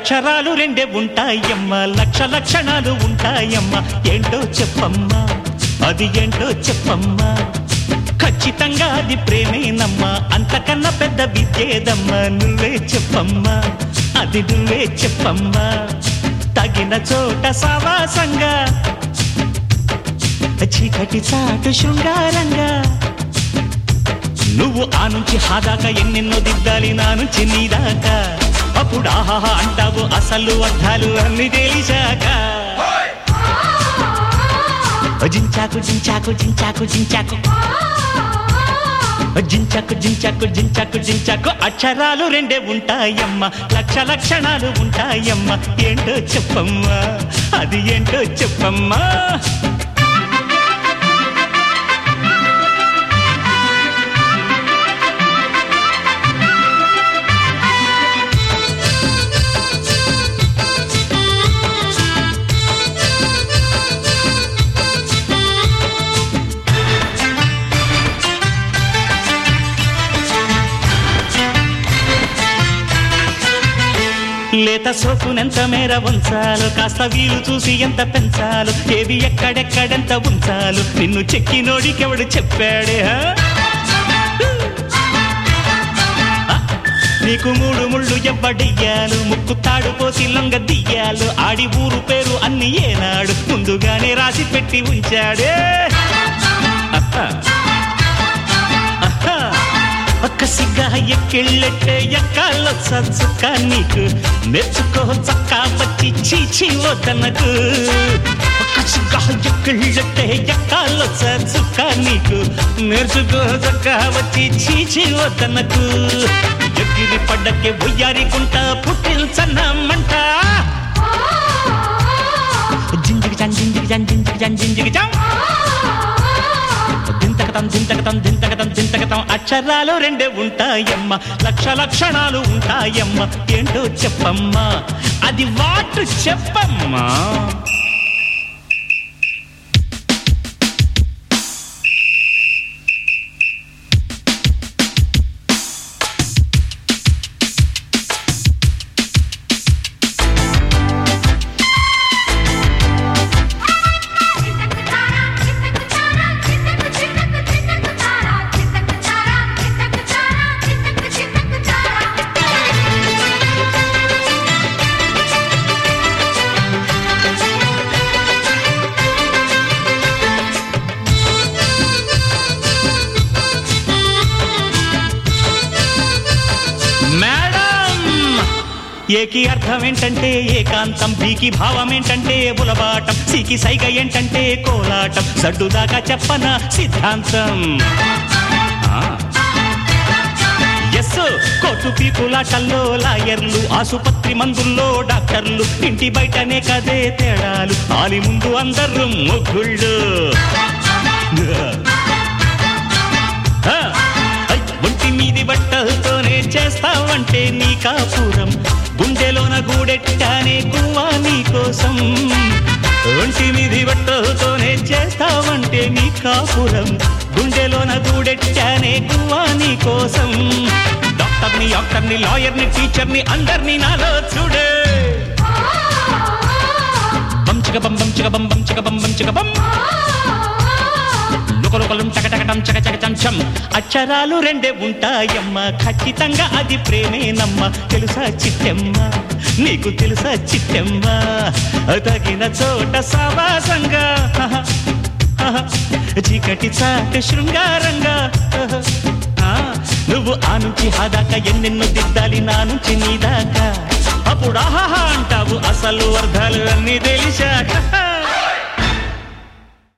అక్షరాలు రెండే ఉంటాయమ్మ లక్ష లక్షణాలు ఉంటాయమ్మ ఏంటో చెప్పమ్మా అది ఏంటో చెప్పమ్మా ఖచ్చితంగా అది ప్రేమేనమ్మా అంతకన్నా పెద్ద విద్యేదమ్మా నువ్వే చెప్పమ్మా అది నువ్వే చెప్పమ్మా తగిన చోట సావాసంగా చీకటి చాటు శృంగారంగా నువ్వు ఆ నుంచి హాదాకా ఎన్నెన్నో దిద్దాలి నా నుంచి నీ దాకా అప్పుడు ఆహాహా అంటావు అసలు అర్థాలు అన్ని తెలిసాక జించాకు జించాకు జించాకు జించాకు జించాకు జించాకు జించాకు జించాకు అక్షరాలు రెండే ఉంటాయమ్మ లక్ష లక్షణాలు ఉంటాయమ్మ ఏంటో చెప్పమ్మా అది ఏంటో చెప్పమ్మా లేత సోకునెంత మేర ఉంచాలు కాస్త వీలు చూసి ఎంత పెంచాలు ఏది ఎక్కడెక్కడెంత ఉంచాలు నిన్ను చెక్కి నోడికెవడు చెప్పాడే హా? ఆ, నీకు మూడు ముళ్ళు ఎవ్వడియ్యాలు ముక్కు తాడు పోసి లొంగ దియ్యాలు ఆడి ఊరు పేరు అన్ని ఏనాడు ముందుగానే రాసి పెట్టి ఉంచాడే ఆహా. ఆహా. ఒక్క సిగ్గా ఎక్కిళ్ళెట్టే ఎక్కాల సచ్చుక నీకు మెచ్చుకో చక్క వచ్చి చీచి వద్దనకు ఒక్క సిగ్గా ఎక్కిళ్ళెట్టే ఎక్కాల సచ్చుక నీకు నేర్చుకో చక్క వచ్చి చీచి వద్దనకు ఎగిరి పడ్డకే బొయ్యారికుంట పుట్టిల్చన్నమంట జింజిగి జన్ జింజిగి జన్ జింజిగి జన్ జింజిగి జన్ దింతకతం దింతకతం దింతకతం దింతకతం అక్షరాలు రెండే ఉంటాయమ్మ లక్ష లక్షణాలు ఉంటాయమ్మ ఏంటో చెప్పమ్మా అది వాటు చెప్పమ్మా మేడం ఏకి అర్థం ఏంటంటే ఏకాంతం బీకి భావం ఏంటంటే బులబాటం సికి సైగ ఏంటంటే కోలాటం సడ్డు దాకా చెప్పన సిద్ధాంతం ఎస్ కోర్టు పీపులాటల్లో లాయర్లు ఆసుపత్రి మందుల్లో డాక్టర్లు ఇంటి బయటనే కదే తేడాలు ఆలి ముందు అందరూ మొగ్గుళ్ళు ఆ, ఐ, ఒంటి మీది బట్టలతోనే చేస్తావంటే నీ కాపురం గుండెలోన గూడెట్టానే గువ్వా నీ కోసం ఒంటి మీది బట్టలతోనే చేస్తావంటే నీ కాపురం గుండెలోన గూడెట్టానే గువ్వా నీ కోసం డాక్టర్ని డాక్టర్ని లాయర్ని టీచర్ని అందరినీ నాలో చూడే బంచిక బం బంచిక బం బంచిక బం బంచిక బం లుకలుకలం చకటకటం చకచకచం చం అక్షరాలు రెండే ఉంటాయమ్మ ఖచ్చితంగా అది ప్రేమేనమ్మ తెలుసా చిట్టెమ్మ నీకు తెలుసా చిట్టెమ్మ తగిన చోట సావాసంగా హహ, హహ, చీకటి చాటు శృంగారంగా హహ, ఆ, నువ్వు ఆ నుంచి హాదాకా ఎన్నెన్నో దిద్దాలి నా నుంచి నీ దాకా అప్పుడు ఆహాహా అంటావు అసలు అర్థాలు అన్ని తెలిసాక